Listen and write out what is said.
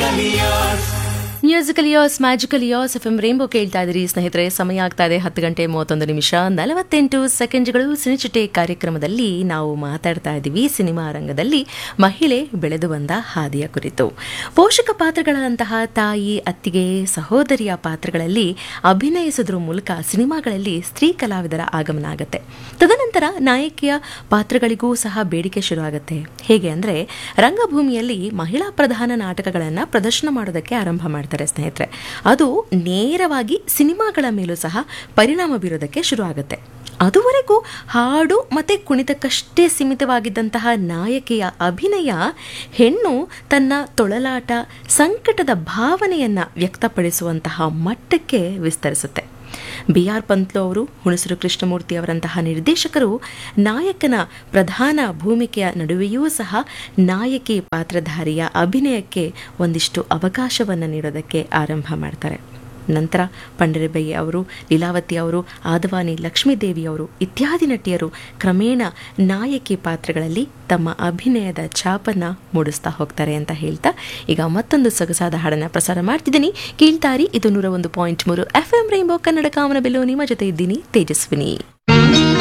musical years magical years F M rainbow ಕೇಳ್ತಾ ಇದ್ದೀರಿ ಸ್ನೇಹಿತರೆ ಸಮಯ ಆಗ್ತಾ ಇದೆ ಹತ್ತು ಗಂಟೆ ಮೂವತ್ತೊಂದು ನಿಮಿಷ ನಲವತ್ತೆಂಟು ಸೆಕೆಂಡ್ಗಳು ಸಿನಿಚಿಟೆ ಕಾರ್ಯಕ್ರಮದಲ್ಲಿ ನಾವು ಮಾತಾಡ್ತಾ ಇದ್ದೀವಿ ಸಿನಿಮಾ ರಂಗದಲ್ಲಿ ಮಹಿಳೆ ಬೆಳೆದು ಬಂದ ಹಾದಿಯ ಕುರಿತು ಪೋಷಕ ಪಾತ್ರಗಳಂತಹ ತಾಯಿ ಅತ್ತಿಗೆ ಸಹೋದರಿಯ ಪಾತ್ರಗಳಲ್ಲಿ ಅಭಿನಯಿಸೋದ್ರ ಮೂಲಕ ಸಿನಿಮಾಗಳಲ್ಲಿ ಸ್ತ್ರೀ ಕಲಾವಿದರ ಆಗಮನ ಆಗುತ್ತೆ ತದನಂತರ ನಾಯಕಿಯ ಪಾತ್ರಗಳಿಗೂ ಸಹ ಬೇಡಿಕೆ ಶುರುವಾಗುತ್ತೆ ಹೇಗೆ ಅಂದರೆ ರಂಗಭೂಮಿಯಲ್ಲಿ ಮಹಿಳಾ ಪ್ರಧಾನ ನಾಟಕಗಳನ್ನು ಪ್ರದರ್ಶನ ಮಾಡೋದಕ್ಕೆ ಆರಂಭ ಮಾಡ್ತಾರೆ ಸ್ನೇಹಿತರೆ ಅದು ನೇರವಾಗಿ ಸಿನಿಮಾಗಳ ಮೇಲೂ ಸಹ ಪರಿಣಾಮ ಬೀರೋದಕ್ಕೆ ಶುರು ಆಗುತ್ತೆ ಅದುವರೆಗೂ ಹಾಡು ಮತ್ತು ಕುಣಿತಕ್ಕಷ್ಟೇ ಸೀಮಿತವಾಗಿದ್ದಂತಹ ನಾಯಕಿಯ ಅಭಿನಯ ಹೆಣ್ಣು ತನ್ನ ತೊಳಲಾಟ ಸಂಕಟದ ಭಾವನೆಯನ್ನು ವ್ಯಕ್ತಪಡಿಸುವಂತಹ ಮಟ್ಟಕ್ಕೆ ವಿಸ್ತರಿಸುತ್ತೆ ಬಿ ಆರ್ ಪಂತ್ಲು ಅವರು ಹುಣಸೂರು ಕೃಷ್ಣಮೂರ್ತಿ ಅವರಂತಹ ನಿರ್ದೇಶಕರು ನಾಯಕನ ಪ್ರಧಾನ ಭೂಮಿಕೆಯ ನಡುವೆಯೂ ಸಹ ನಾಯಕಿ ಪಾತ್ರಧಾರಿಯ ಅಭಿನಯಕ್ಕೆ ಒಂದಿಷ್ಟು ಅವಕಾಶವನ್ನು ನೀಡೋದಕ್ಕೆ ಆರಂಭ ಮಾಡ್ತಾರೆ ನಂತರ ಪಂಡರಿಬೈ ಅವರು ಲೀಲಾವತಿ ಅವರು ಆದವಾನಿ ಲಕ್ಷ್ಮೀದೇವಿ ಅವರು ಇತ್ಯಾದಿ ನಟಿಯರು ಕ್ರಮೇಣ ನಾಯಕಿ ಪಾತ್ರಗಳಲ್ಲಿ ತಮ್ಮ ಅಭಿನಯದ ಛಾಪನ್ನ ಮೂಡಿಸ್ತಾ ಹೋಗ್ತಾರೆ ಅಂತ ಹೇಳ್ತಾ ಈಗ ಮತ್ತೊಂದು ಸೊಗಸಾದ ಹಾಡನ್ನು ಪ್ರಸಾರ ಮಾಡ್ತಿದ್ದೀನಿ ಕೀಳ್ತಾರಿ ಇದು ನೂರ ಒಂದು ಪಾಯಿಂಟ್ ಮೂರು ಎಫ್ ಎಂ ರೈಂಬೋ ಕನ್ನಡ ಕಾಮನ ಬೆಲ್ಲು ನಿಮ್ಮ ಜೊತೆ ಇದ್ದೀನಿ ತೇಜಸ್ವಿನಿ